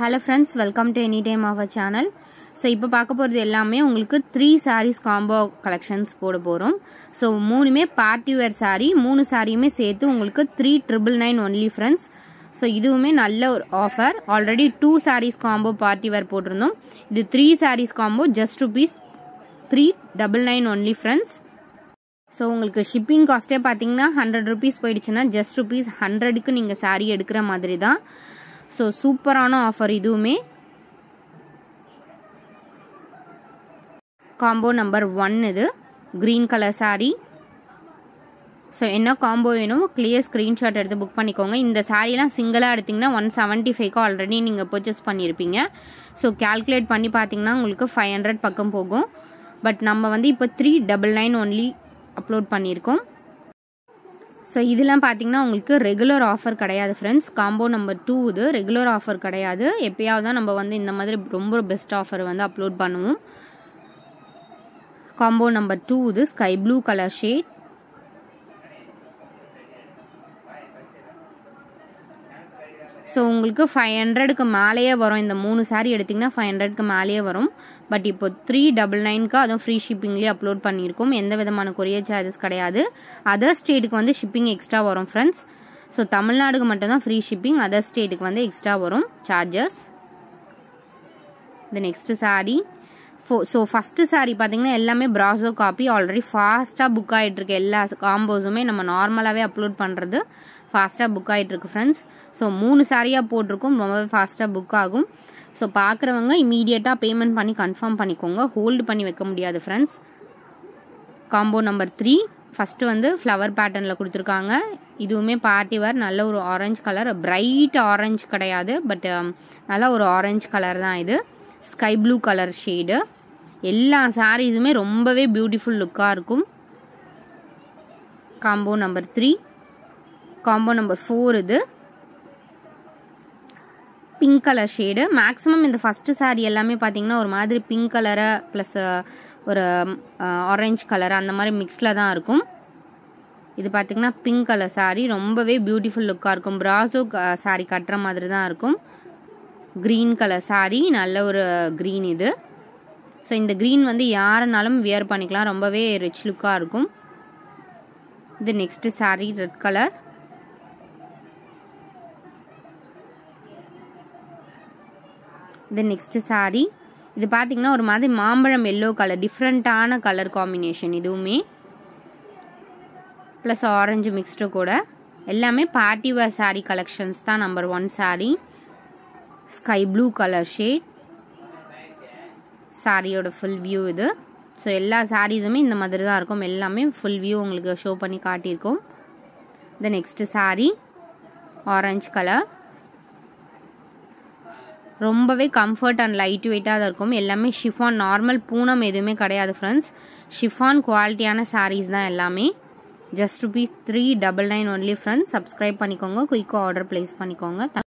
hello friends welcome to any time of channel so இப்போ பார்க்க போகிறது எல்லாமே உங்களுக்கு த்ரீ sarees காம்போ கலெக்ஷன்ஸ் போட போகிறோம் ஸோ மூணுமே பார்ட்டி வேர் saree மூணு சாரியுமே சேர்த்து உங்களுக்கு three triple nine only friends so இதுவுமே நல்ல ஒரு offer already two sarees combo party wear போட்டிருந்தோம் இது three sarees combo just rupees three double nine only friends so உங்களுக்கு ஷிப்பிங் காஸ்ட்டே பார்த்தீங்கன்னா ஹண்ட்ரட் ருபீஸ் போயிடுச்சுன்னா ஜஸ்ட் ருபீஸ் ஹண்ட்ரடுக்கு நீங்கள் saree எடுக்கிற மாதிரி தான் ஸோ சூப்பரான ஆஃபர் இதுவுமே காம்போ நம்பர் ஒன் இது க்ரீன் கலர் saree ஸோ என்ன காம்போ வேணும் கிளியர் ஸ்க்ரீன்ஷாட் எடுத்து புக் பண்ணிக்கோங்க இந்த சாரீலாம் சிங்கிளாக எடுத்திங்கன்னா ஒன் செவன்ட்டி ஃபைவ்க்கு ஆல்ரெடி நீங்கள் பர்ச்சேஸ் பண்ணியிருப்பீங்க ஸோ கேல்குலேட் பண்ணி பார்த்தீங்கன்னா உங்களுக்கு ஃபைவ் ஹண்ட்ரட் பக்கம் போகும் பட் நம்ம வந்து இப்போ three double nine only upload பண்ணியிருக்கோம் ஸோ இதெல்லாம் பார்த்தீங்கன்னா உங்களுக்கு ரெகுலர் ஆஃபர் கிடையாது ஃப்ரெண்ட்ஸ் காம்போ நம்பர் டூ இது ரெகுலர் ஆஃபர் கிடையாது எப்பயாவது தான் நம்ம வந்து இந்த மாதிரி ரொம்ப பெஸ்ட் ஆஃபர் வந்து அப்லோட் பண்ணுவோம் காம்போ நம்பர் டூ இது sky blue colour shade so உங்களுக்கு ஃபைவ் ஹண்ட்ரடுக்கு மேலேயே வரும் இந்த மூணு சாரீ எடுத்திங்கன்னா ஃபைவ் ஹண்ட்ரட்க்கு மேலேயே வரும் பட் இப்போ த்ரீ டபுள் நைனுக்கு அதுவும் ஃப்ரீ ஷிப்பிங்லேயே அப்லோட் பண்ணியிருக்கோம் எந்த விதமான கொரியர் சார்ஜஸ் கிடையாது அதர் ஸ்டேட்டுக்கு வந்து ஷிப்பிங் எக்ஸ்ட்ரா வரும் ஃப்ரெண்ட்ஸ் ஸோ தமிழ்நாடுக்கு மட்டும்தான் ஃப்ரீ ஷிப்பிங் அதர் ஸ்டேட்டுக்கு வந்து எக்ஸ்ட்ரா வரும் சார்ஜஸ் இது நெக்ஸ்ட்டு சாரீ ஃபோ ஸோ ஃபஸ்ட்டு சாரீ பார்த்தீங்கன்னா எல்லாமே ப்ராசோ காப்பி ஆல்ரெடி ஃபாஸ்ட்டாக புக் ஆகிட்டுருக்கு எல்லா காம்போஸுமே நம்ம நார்மலாகவே அப்லோட் பண்ணுறது ஃபாஸ்ட்டாக புக் ஆகிட்டுருக்கு ஃப்ரெண்ட்ஸ் ஸோ மூணு சாரியாக போட்டிருக்கும் ரொம்பவே ஃபாஸ்ட்டாக புக் ஆகும் ஸோ பார்க்குறவங்க இமீடியட்டாக பேமெண்ட் பண்ணி கன்ஃபார்ம் பண்ணிக்கோங்க ஹோல்டு பண்ணி வைக்க முடியாது friends combo number three first வந்து ஃப்ளவர் பேட்டர்னில் கொடுத்துருக்காங்க இதுவுமே பார்ட்டி வேர் நல்ல ஒரு ஆரஞ்சு கலர் பிரைட் ஆரஞ்சு கிடையாது பட் நல்ல ஒரு ஆரஞ்சு கலர் தான் இது ஸ்கை ப்ளூ கலர் ஷேடு எல்லா சாரீஸுமே ரொம்பவே பியூட்டிஃபுல் லுக்காக இருக்கும் combo number three combo number four இது பிங்க் கலர் ஷேடு மேக்ஸிமம் இந்த ஃபஸ்ட்டு சாரீ எல்லாமே பார்த்தீங்கன்னா ஒரு மாதிரி பிங்க் கலரை ப்ளஸ் ஒரு ஆரஞ்சு கலர் அந்த மாதிரி மிக்ஸில் தான் இருக்கும் இது பார்த்திங்கன்னா பிங்க் கலர் சாரீ ரொம்பவே பியூட்டிஃபுல் லுக்காக இருக்கும் ப்ராசோ சாரீ கட்டுற மாதிரி தான் இருக்கும் க்ரீன் கலர் சாரீ நல்ல ஒரு க்ரீன் இது ஸோ இந்த க்ரீன் வந்து யாருனாலும் வியர் பண்ணிக்கலாம் ரொம்பவே ரிச் லுக்காக இருக்கும் இது நெக்ஸ்ட்டு சாரீ ரெட் கலர் இது நெக்ஸ்ட்டு சாரீ இது பார்த்தீங்கன்னா ஒரு மாதிரி மாம்பழம் எல்லோ கலர் டிஃப்ரெண்ட்டான கலர் காம்பினேஷன் இதுவுமே ப்ளஸ் ஆரஞ்சு மிக்ஸ்டு கூட எல்லாமே பார்ட்டி வேர் சாரீ கலெக்ஷன்ஸ் தான் number one sari sky blue colour shade சாரியோட ஃபுல் வியூ இது ஸோ எல்லா சாரீஸுமே இந்த மாதிரி தான் இருக்கும் எல்லாமே ஃபுல் வியூ உங்களுக்கு ஷோ பண்ணி காட்டியிருக்கோம் இந்த நெக்ஸ்ட்டு சாரீ ஆரஞ்சு கலர் ரொம்பவே கம்ஃபர்ட் அண்ட் லைட் வெயிட்டாக தான் இருக்கும் எல்லாமே ஷிஃபான் நார்மல் பூனம் எதுவுமே கிடையாது ஃப்ரெண்ட்ஸ் ஷிஃபான் குவாலிட்டியான சாரீஸ் தான் எல்லாமே just rupees three double nine only friends subscribe பண்ணிக்கோங்க குயிக்காக ஆர்டர் ப்ளேஸ் பண்ணிக்கோங்க